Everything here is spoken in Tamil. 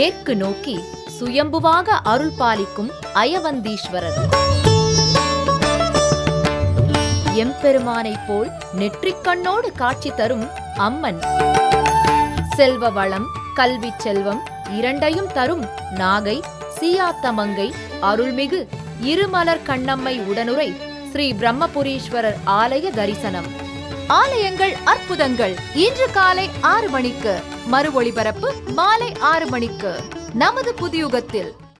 மேற்கு நோக்கி சுயம்புவாக அருள் பாலிக்கும் அயவந்தீஸ்வரர் எம்பெருமானைப் போல் நெற்றிக் கண்ணோடு காட்சி தரும் அம்மன் செல்வ வளம் கல்விச் செல்வம் இரண்டையும் தரும் நாகை சீயாத்தமங்கை அருள்மிகு இருமலர் கண்ணம்மை உடனுரை ஸ்ரீ பிரம்மபுரீஸ்வரர் ஆலய தரிசனம் ஆலயங்கள் அற்புதங்கள் இன்று காலை ஆறு மணிக்கு மறு ஒளிபரப்பு மாலை ஆறு மணிக்கு நமது புதியுகத்தில்